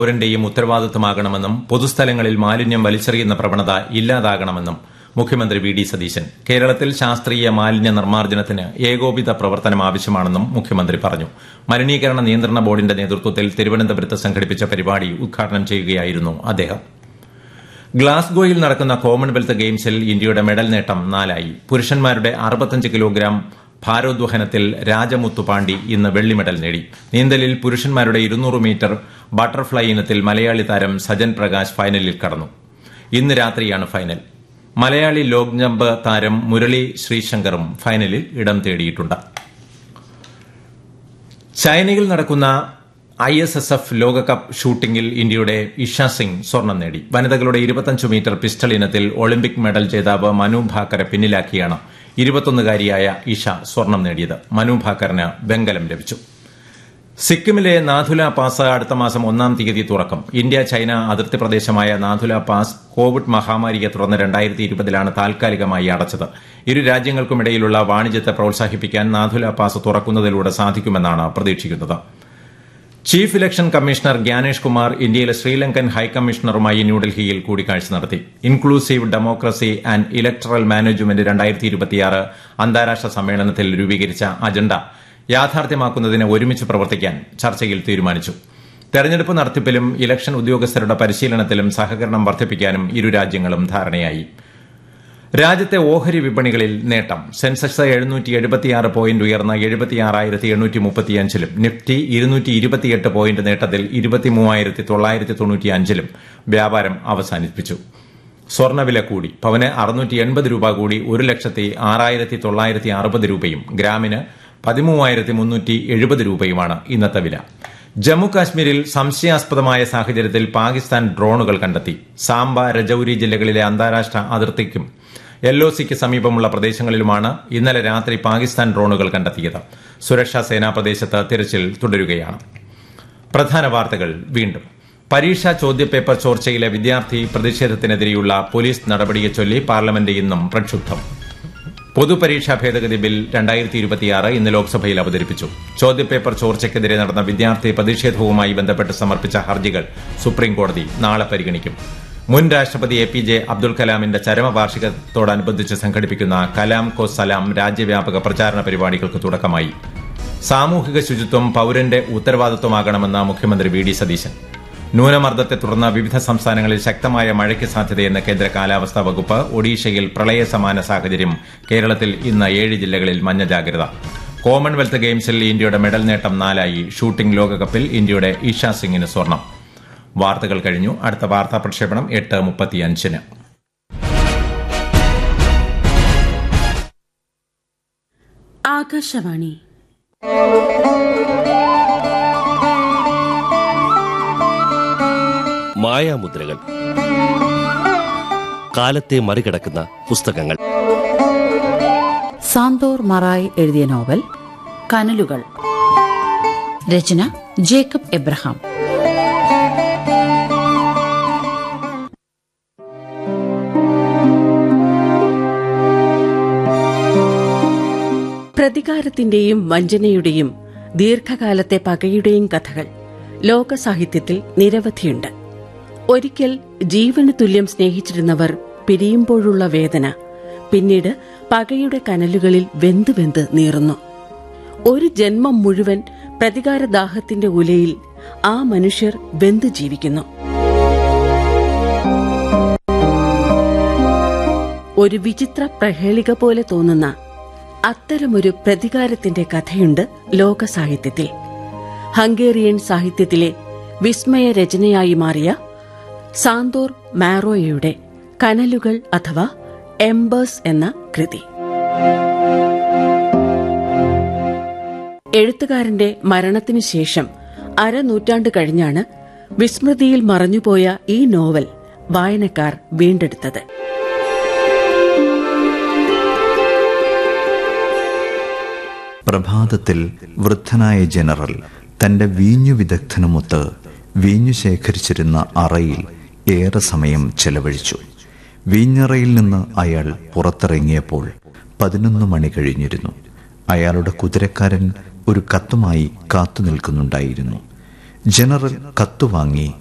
പൌരന്റെയും ഉത്തരവാദിത്തമാകണമെന്നും പൊതുസ്ഥലങ്ങളിൽ മാലിന്യം വലിച്ചെറിയുന്ന പ്രവണത ഇല്ലാതാകണമെന്നും മുഖ്യമന്ത്രി വി ഡി സതീശൻ കേരളത്തിൽ ശാസ്ത്രീയ മാലിന്യ നിർമ്മാർജ്ജനത്തിന് ഏകോപിത പ്രവർത്തനം ആവശ്യമാണെന്നും മുഖ്യമന്ത്രി പറഞ്ഞു മലിനീകരണ നിയന്ത്രണ ബോർഡിന്റെ നേതൃത്വത്തിൽ തിരുവനന്തപുരത്ത് സംഘടിപ്പിച്ച പരിപാടി ഉദ്ഘാടനം ചെയ്യുകയായിരുന്നു അദ്ദേഹം ഗ്ലാസ്ഗോയിൽ നടക്കുന്ന കോമൺവെൽത്ത് ഗെയിംസിൽ ഇന്ത്യയുടെ മെഡൽ നേട്ടം നാലായി പുരുഷന്മാരുടെ അറുപത്തഞ്ച് കിലോഗ്രാം ഭാരോദ്വഹനത്തിൽ രാജമുത്തു പാണ്ഡി ഇന്ന് വെള്ളി മെഡൽ നേടി നീന്തലിൽ പുരുഷന്മാരുടെ ഇരുന്നൂറ് മീറ്റർ ബട്ടർഫ്ലൈ ഇനത്തിൽ മലയാളി താരം സജൻ പ്രകാശ് ഫൈനലിൽ കടന്നു ഇന്ന് രാത്രിയാണ് ഫൈനൽ മലയാളി ലോങ് ജമ്പ് താരം മുരളി ശ്രീശങ്കറും ഫൈനലിൽ ഇടം തേടിയിട്ടുണ്ട് ചൈനയിൽ നടക്കുന്ന ഐ എസ് എസ് എഫ് ലോകകപ്പ് ഷൂട്ടിംഗിൽ ഇന്ത്യയുടെ ഇഷ സിംഗ് സ്വർണം നേടി വനിതകളുടെ ഇരുപത്തഞ്ച് മീറ്റർ പിസ്റ്റൾ ഇനത്തിൽ ഒളിമ്പിക് മെഡൽ ജേതാവ് മനു ഭാക്കറെ പിന്നിലാക്കിയാണ് ഇരുപത്തൊന്നുകാരിയായ ഇഷ സ്വർണം നേടിയത് മനു ഭാക്കറിന് വെങ്കലം ലഭിച്ചു സിക്കിമിലെ നാഥുല പാസ് അടുത്ത മാസം ഒന്നാം തീയതി തുറക്കും ഇന്ത്യ ചൈന അതിർത്തി പ്രദേശമായ നാഥുല പാസ് കോവിഡ് മഹാമാരിയെ തുടർന്ന് രണ്ടായിരത്തി ഇരുപതിലാണ് താൽക്കാലികമായി അടച്ചത് ഇരു രാജ്യങ്ങൾക്കുമിടയിലുള്ള വാണിജ്യത്തെ പ്രോത്സാഹിപ്പിക്കാൻ നാഥുല പാസ് തുറക്കുന്നതിലൂടെ സാധിക്കുമെന്നാണ് പ്രതീക്ഷിക്കുന്നത് chief election commissioner Gyanesh Kumar ഇന്ത്യയിലെ ശ്രീലങ്കൻ ഹൈക്കമ്മീഷണറുമായി ന്യൂഡൽഹിയിൽ കൂടിക്കാഴ്ച നടത്തി inclusive democracy and electoral management രണ്ടായിരത്തി ഇരുപത്തിയാറ് അന്താരാഷ്ട്ര സമ്മേളനത്തിൽ രൂപീകരിച്ച അജണ്ട യാഥാർത്ഥ്യമാക്കുന്നതിന് ഒരുമിച്ച് പ്രവർത്തിക്കാൻ ചർച്ചയിൽ തീരുമാനിച്ചു തെരഞ്ഞെടുപ്പ് നടത്തിപ്പിലും ഇലക്ഷൻ ഉദ്യോഗസ്ഥരുടെ പരിശീലനത്തിലും സഹകരണം വർദ്ധിപ്പിക്കാനും ഇരു രാജ്യങ്ങളും ധാരണയായി രാജ്യത്തെ ഓഹരി വിപണികളിൽ നേട്ടം സെൻസെക്സ് എഴുന്നൂറ്റി എഴുപത്തിയാറ് പോയിന്റ് ഉയർന്ന എഴുപത്തിയാറായിരത്തി എണ്ണൂറ്റി മുപ്പത്തിയഞ്ചിലും നിഫ്റ്റി ഇരുന്നൂറ്റി ഇരുപത്തിയെട്ട് പോയിന്റ് നേട്ടത്തിൽ ഇരുപത്തിമൂവായിരത്തി തൊള്ളായിരത്തി തൊണ്ണൂറ്റിയഞ്ചിലും വ്യാപാരം അവസാനിപ്പിച്ചു സ്വർണ്ണവില കൂടി പവന് അറുന്നൂറ്റി എൺപത് രൂപ കൂടി ഒരു ലക്ഷത്തി ആറായിരത്തി തൊള്ളായിരത്തി അറുപത് രൂപയും ഗ്രാമിന് പതിമൂവായിരത്തി മുന്നൂറ്റി എഴുപത് രൂപയുമാണ് ഇന്നത്തെ വില ജമ്മു കാശ്മീരിൽ സംശയാസ്പദമായ സാഹചര്യത്തിൽ പാകിസ്ഥാൻ ഡ്രോണുകൾ കണ്ടെത്തി സാംബ രജൌരി ജില്ലകളിലെ അന്താരാഷ്ട്ര അതിർത്തിക്കും എൽ ഒ സിക്ക് സമീപമുള്ള പ്രദേശങ്ങളിലുമാണ് ഇന്നലെ രാത്രി പാകിസ്ഥാൻ ഡ്രോണുകൾ കണ്ടെത്തിയത് സുരക്ഷാ സേനാ പ്രദേശത്ത് തിരച്ചിൽ തുടരുകയാണ് പ്രധാന വാർത്തകൾ വീണ്ടും പരീക്ഷാ ചോദ്യപേപ്പർ ചോർച്ചയിലെ വിദ്യാർത്ഥി പ്രതിഷേധത്തിനെതിരെയുള്ള പോലീസ് നടപടിയെ ചൊല്ലി പാർലമെന്റ് ഇന്നും പ്രക്ഷുബ്ധം പൊതുപരീക്ഷാ ഭേദഗതി ബിൽ രണ്ടായിരത്തി ഇരുപത്തിയാറ് ഇന്ന് ലോക്സഭയിൽ അവതരിപ്പിച്ചു ചോദ്യപേപ്പർ ചോർച്ചയ്ക്കെതിരെ നടന്ന വിദ്യാർത്ഥി പ്രതിഷേധവുമായി ബന്ധപ്പെട്ട് സമർപ്പിച്ച ഹർജികൾ സുപ്രീംകോടതി നാളെ പരിഗണിക്കും മുൻ രാഷ്ട്രപതി എ പി ജെ അബ്ദുൽ കലാമിന്റെ ചരമവാർഷികത്തോടനുബന്ധിച്ച് സംഘടിപ്പിക്കുന്ന കലാം കോ സലാം രാജ്യവ്യാപക പ്രചാരണ പരിപാടികൾക്ക് തുടക്കമായി സാമൂഹിക ശുചിത്വം പൌരന്റെ ഉത്തരവാദിത്വമാകണമെന്ന് മുഖ്യമന്ത്രി വി ഡി സതീശൻ ന്യൂനമർദ്ദത്തെ തുടർന്ന് വിവിധ സംസ്ഥാനങ്ങളിൽ ശക്തമായ മഴയ്ക്ക് സാധ്യതയെന്ന് കേന്ദ്ര കാലാവസ്ഥാ വകുപ്പ് ഒഡീഷയിൽ പ്രളയ സമാന സാഹചര്യം കേരളത്തിൽ ഇന്ന് ഏഴ് ജില്ലകളിൽ മഞ്ഞ ജാഗ്രത കോമൺവെൽത്ത് ഗെയിംസിൽ ഇന്ത്യയുടെ മെഡൽ നേട്ടം നാലായി ഷൂട്ടിംഗ് ലോകകപ്പിൽ ഇന്ത്യയുടെ ഇഷ സിംഗിന് സ്വർണം വാർത്തകൾ കഴിഞ്ഞു അടുത്ത വാർത്താ പ്രക്ഷേപണം എട്ട് മുപ്പത്തിയഞ്ചിന് ആകാശവാണി മായാമുദ്രകൾ കാലത്തെ മറികടക്കുന്ന പുസ്തകങ്ങൾ സാന്തോർ മറായി എഴുതിയ നോവൽ കനലുകൾ രചന ജേക്കബ് എബ്രഹാം പ്രതികാരത്തിന്റെയും വഞ്ചനയുടെയും ദീർഘകാലത്തെ പകയുടെയും കഥകൾ ലോക സാഹിത്യത്തിൽ നിരവധിയുണ്ട് ഒരിക്കൽ ജീവന് തുല്യം സ്നേഹിച്ചിരുന്നവർ പിരിയുമ്പോഴുള്ള വേദന പിന്നീട് പകയുടെ കനലുകളിൽ വെന്ത് വെന്ത് നീറുന്നു ഒരു ജന്മം മുഴുവൻ പ്രതികാരദാഹത്തിന്റെ ഉലയിൽ ആ മനുഷ്യർ വെന്ത് ജീവിക്കുന്നു ഒരു വിചിത്ര പ്രഹേളിക പോലെ തോന്നുന്ന അത്തരമൊരു പ്രതികാരത്തിന്റെ കഥയുണ്ട് ലോക സാഹിത്യത്തിൽ ഹംഗേറിയൻ സാഹിത്യത്തിലെ വിസ്മയ രചനയായി മാറിയ സാന്തോർ മാറോയയുടെ കനലുകൾ അഥവാ എംബേഴ്സ് എന്ന കൃതി എഴുത്തുകാരന്റെ മരണത്തിനു ശേഷം അരനൂറ്റാണ്ട് കഴിഞ്ഞാണ് വിസ്മൃതിയിൽ മറഞ്ഞുപോയ ഈ നോവൽ വായനക്കാർ വീണ്ടെടുത്തത് പ്രഭാതത്തിൽ വൃദ്ധനായ ജനറൽ തന്റെ വീഞ്ഞു വിദഗ്ധനുമൊത്ത് വീഞ്ഞു ശേഖരിച്ചിരുന്ന അറയിൽ ഏറെ സമയം ചെലവഴിച്ചു വീഞ്ഞറയിൽ നിന്ന് അയാൾ പുറത്തിറങ്ങിയപ്പോൾ പതിനൊന്ന് മണി കഴിഞ്ഞിരുന്നു അയാളുടെ കുതിരക്കാരൻ ഒരു കത്തുമായി കാത്തു നിൽക്കുന്നുണ്ടായിരുന്നു ജനറൽ കത്തു വാങ്ങി